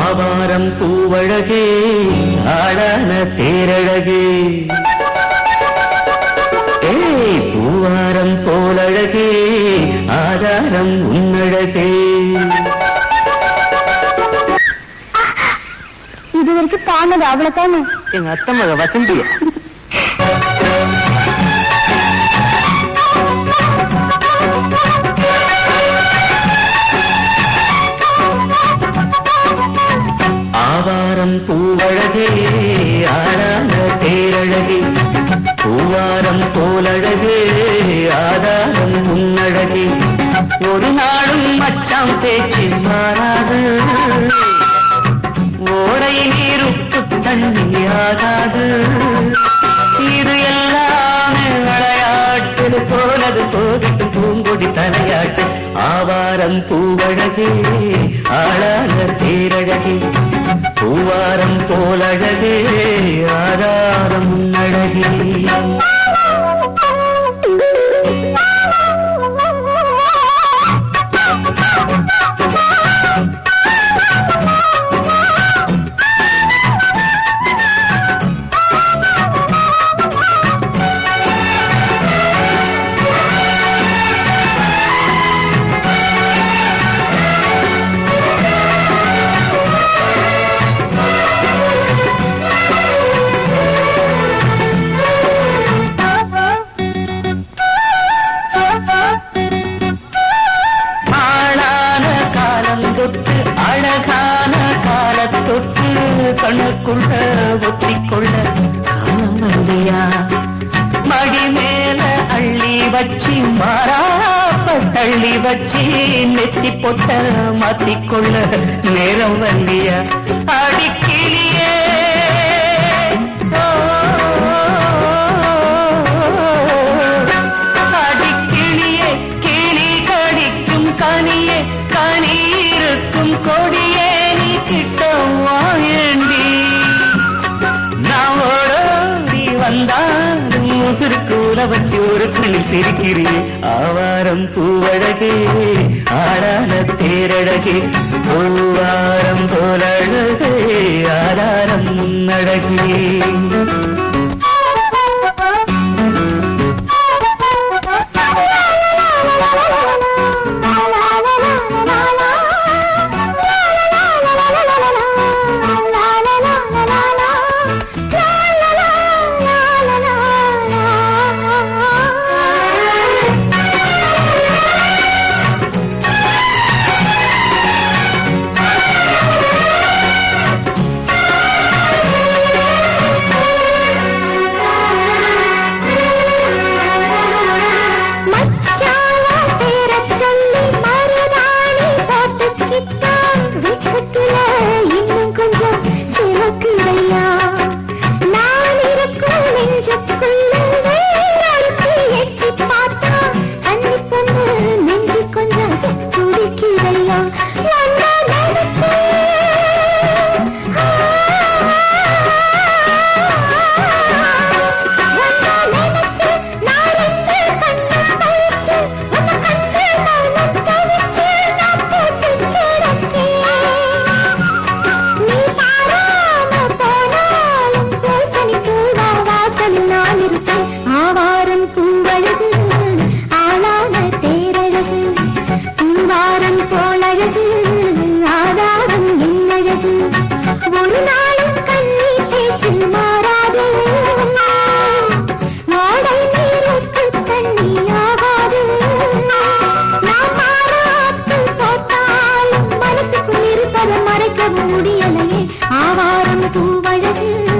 ஆவாரம் பூவழகே ஆடான தேரழகே ஏய் பூவாரம் போலழகே ஆதாரம் உன்னழகே இது வரைக்கும் தானது அவ்வளவுதானே எங்க அத்தை மக வசந்தியா ஆவாரம் பூவழகே ஆடான தேரழகே பூவாரம் போலழகே ஆதாரம் உன்னழகே ஒரு நாளும் மச்சாம் பேச்சு மாறாது ஓடை நீருக்கு தண்ணி ஆகாது இது எல்லாமே விளையாட்டு போனது போகட்டும் பூங்கொடி தலையாட்டு ஆவாரம் பூவழகே ஆளான தேரழகே பூவாரம் போலழகே ஆதாரம் உன்னழகே ஆளான காலம் தொட்டு அழகான காலத் தொட்டு கண்ணுக்குள்ள ஒத்திக்கொள்ள காலம் வந்தியா மடி மேல அள்ளி வச்சு மாறாப்ப தள்ளி வச்சு நெத்தி பொட்ட மாத்திக்கொள்ள நேரம் வந்தியா அடிக்கிளியே அடிக்கிளியே கிளி கடிக்கும் கனியே கனி இருக்கும் கொடியே நீ கிட்டம் வாயண்டி நான் ஓடோடி வந்தாலும் உசுருக்கு உலவச்சு ஒரு புள்ளி சிரிக்கிறே ஆவாரம் பூவழகே ஆடான தேரழகே பூவாரம் போலழகே ஆதாரம் முன்னழகே மச்சானா பேரச் சொல்லி மருதாணி போட்டுக்கிட்டா வெட்கத்துல இன்னும் கொஞ்சம் சிவக்குதையா நான் இருக்கும் நெஞ்சுக்குள்ள வேறொருத்தி எட்டிப் பார்த்தா அன்னி பொண்ணு நெஞ்சு கொஞ்சம் துடிக்குதையா வந்தா ஆவாரம் பூவழகு ஆளான தேரழகு பூவாரம் போலழகு ஆதாரம் என்னழகு ஒரு நாளும் கண்ணி பேச்சு மாறாது ஓடை நீருக்கு தண்ணி ஆகாது நான் பாராட்டு போட்டாலும் மனசுக்குள் இருப்பதை மறைக்க முடியலையே ஆவாரம் பூவழகு